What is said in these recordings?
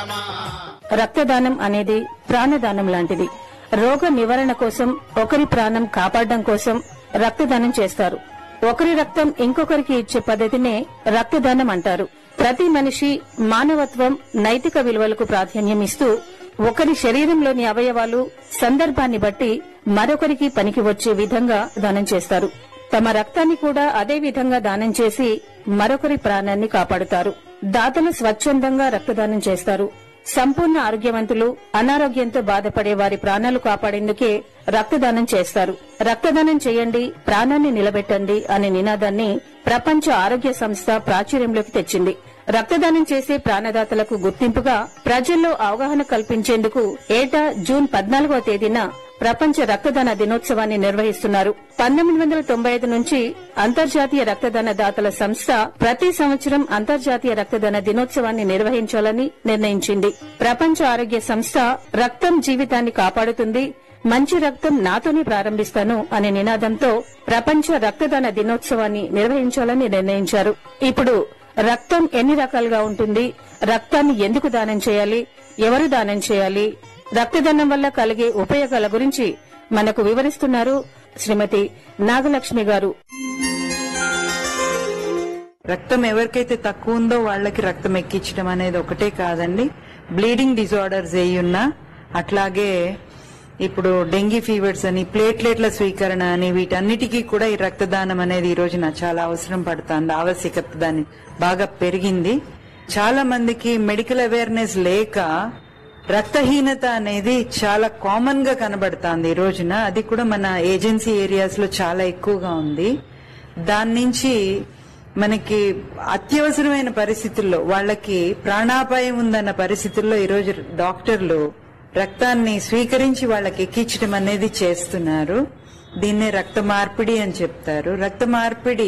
రక్తదానం అనేది ప్రాణదానం లాంటిది రోగ నివారణ కోసం ఒకరి ప్రాణం కాపాడడం కోసం రక్తదానం చేస్తారు ఒకరి రక్తం ఇంకొకరికి ఇచ్చే పద్ధతినే రక్తదానం అంటారు ప్రతి మనిషి మానవత్వం నైతిక విలువలకు ప్రాధాన్యం ఇస్తూ ఒకరి శరీరంలోని అవయవాలు సందర్భాన్ని బట్టి మరొకరికి పనికి వచ్చే విధంగా దానం చేస్తారు తమ రక్తాన్ని కూడా అదే విధంగా దానం చేసి మరొకరి ప్రాణాన్ని కాపాడుతారు దాతలు స్వచ్ఛందంగా రక్తదానం చేస్తారు సంపూర్ణ ఆరోగ్యవంతులు అనారోగ్యంతో బాధపడే వారి ప్రాణాలు కాపాడేందుకే రక్తదానం చేస్తారు రక్తదానం చేయండి ప్రాణాన్ని నిలబెట్టండి అనే నినాదాన్ని ప్రపంచ ఆరోగ్య సంస్థ ప్రాచుర్యంలోకి తెచ్చింది రక్తదానం చేసే ప్రాణదాతలకు గుర్తింపుగా ప్రజల్లో అవగాహన కల్పించేందుకు ఏటా జూన్ పద్నాలుగవ తేదీన ప్రపంచ రక్తదాన దినోత్సవాన్ని నిర్వహిస్తున్నారు పంతొమ్మిది వందల తొంభై ఐదు నుంచి అంతర్జాతీయ రక్తదాన దాతల సంస్థ ప్రతి సంవత్సరం అంతర్జాతీయ రక్తదాన దినోత్సవాన్ని నిర్వహించాలని నిర్ణయించింది ప్రపంచ ఆరోగ్య సంస్థ రక్తం జీవితాన్ని కాపాడుతుంది మంచి రక్తం నాతోనే ప్రారంభిస్తాను అనే నినాదంతో ప్రపంచ రక్తదాన దినోత్సవాన్ని నిర్వహించాలని నిర్ణయించారు ఇప్పుడు రక్తం ఎన్ని రకాలుగా ఉంటుంది రక్తాన్ని ఎందుకు దానం చేయాలి ఎవరు దానం చేయాలి రక్తదానం వల్ల కలిగే ఉపయోగాల గురించి మనకు వివరిస్తున్నారు శ్రీమతి నాగలక్ష్మి గారు రక్తం ఎవరికైతే తక్కువ ఉందో వాళ్ళకి రక్తం ఎక్కించడం అనేది ఒకటే కాదండి బ్లీడింగ్ డిజార్డర్స్ ఏ ఉన్నా అట్లాగే ఇప్పుడు డెంగీ ఫీవర్స్ అని ప్లేట్లెట్ల స్వీకరణ అని వీటన్నిటికీ కూడా ఈ రక్తదానం అనేది ఈ రోజున చాలా అవసరం పడుతుంది ఆవశ్యకత దాని బాగా పెరిగింది చాలా మందికి మెడికల్ అవేర్నెస్ లేక రక్తహీనత అనేది చాలా కామన్ గా కనబడుతుంది ఈ రోజున అది కూడా మన ఏజెన్సీ ఏరియాస్ లో చాలా ఎక్కువగా ఉంది దాని నుంచి మనకి అత్యవసరమైన పరిస్థితుల్లో వాళ్ళకి ప్రాణాపాయం ఉందన్న పరిస్థితుల్లో ఈరోజు డాక్టర్లు రక్తాన్ని స్వీకరించి వాళ్ళకి ఎక్కించడం అనేది చేస్తున్నారు దీన్నే రక్త మార్పిడి అని చెప్తారు రక్త మార్పిడి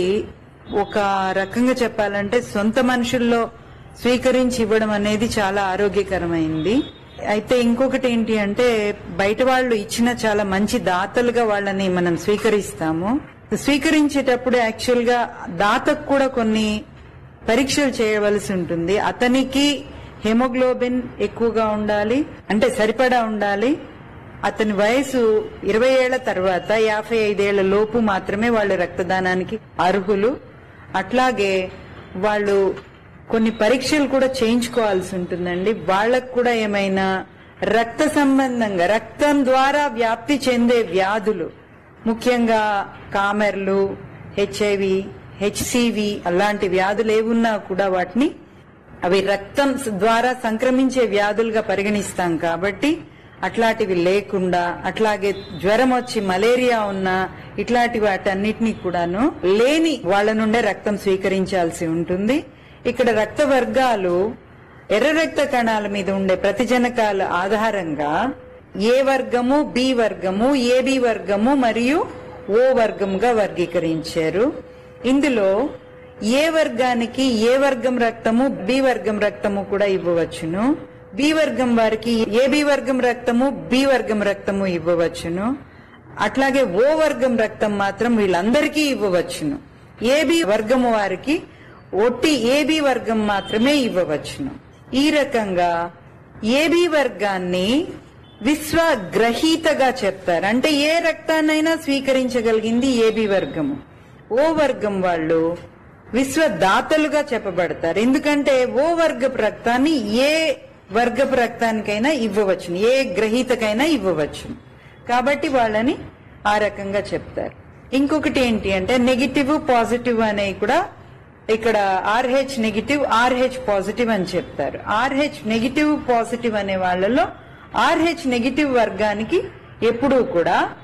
ఒక రకంగా చెప్పాలంటే సొంత మనుషుల్లో స్వీకరించి ఇవ్వడం అనేది చాలా ఆరోగ్యకరమైంది అయితే ఇంకొకటి ఏంటి అంటే బయట వాళ్ళు ఇచ్చిన చాలా మంచి దాతలుగా వాళ్ళని మనం స్వీకరిస్తాము స్వీకరించేటప్పుడు యాక్చువల్ గా దాతకు కూడా కొన్ని పరీక్షలు చేయవలసి ఉంటుంది అతనికి హెమోగ్లోబిన్ ఎక్కువగా ఉండాలి అంటే సరిపడా ఉండాలి అతని వయసు ఇరవై ఏళ్ల తర్వాత యాభై ఐదేళ్ల లోపు మాత్రమే వాళ్ళు రక్తదానానికి అర్హులు అట్లాగే వాళ్ళు కొన్ని పరీక్షలు కూడా చేయించుకోవాల్సి ఉంటుందండి వాళ్ళకు కూడా ఏమైనా రక్త సంబంధంగా రక్తం ద్వారా వ్యాప్తి చెందే వ్యాధులు ముఖ్యంగా కామెర్లు హెచ్ఐవి హెచ్సివి అలాంటి వ్యాధులు ఏవున్నా కూడా వాటిని అవి రక్తం ద్వారా సంక్రమించే వ్యాధులుగా పరిగణిస్తాం కాబట్టి అట్లాంటివి లేకుండా అట్లాగే జ్వరం వచ్చి మలేరియా ఉన్నా ఇట్లాంటి వాటన్నిటినీ కూడాను లేని వాళ్ళ నుండే రక్తం స్వీకరించాల్సి ఉంటుంది ఇక్కడ రక్త వర్గాలు ఎర్ర రక్త కణాల మీద ఉండే ప్రతిజనకాల ఆధారంగా ఏ వర్గము బి వర్గము ఏబి వర్గము మరియు ఓ వర్గంగా వర్గీకరించారు ఇందులో ఏ వర్గానికి ఏ వర్గం రక్తము బి వర్గం రక్తము కూడా ఇవ్వవచ్చును బి వర్గం వారికి ఏబి వర్గం రక్తము బి వర్గం రక్తము ఇవ్వవచ్చును అట్లాగే ఓ వర్గం రక్తం మాత్రం వీళ్ళందరికీ ఇవ్వవచ్చును ఏబి వర్గము వారికి ఒట్టి ఏబి వర్గం మాత్రమే ఇవ్వవచ్చును ఈ రకంగా ఏబి వర్గాన్ని విశ్వగ్రహీతగా చెప్తారు అంటే ఏ రక్తాన్నైనా స్వీకరించగలిగింది ఏబి వర్గము ఓ వర్గం వాళ్ళు విశ్వదాతలుగా చెప్పబడతారు ఎందుకంటే ఓ వర్గపు రక్తాన్ని ఏ వర్గపు రక్తానికైనా ఇవ్వవచ్చును ఏ గ్రహీతకైనా ఇవ్వవచ్చును కాబట్టి వాళ్ళని ఆ రకంగా చెప్తారు ఇంకొకటి ఏంటి అంటే నెగిటివ్ పాజిటివ్ అనేవి కూడా ఇక్కడ ఆర్హెచ్ నెగిటివ్ ఆర్హెచ్ పాజిటివ్ అని చెప్తారు ఆర్హెచ్ నెగిటివ్ పాజిటివ్ అనే వాళ్ళలో ఆర్హెచ్ నెగిటివ్ వర్గానికి ఎప్పుడూ కూడా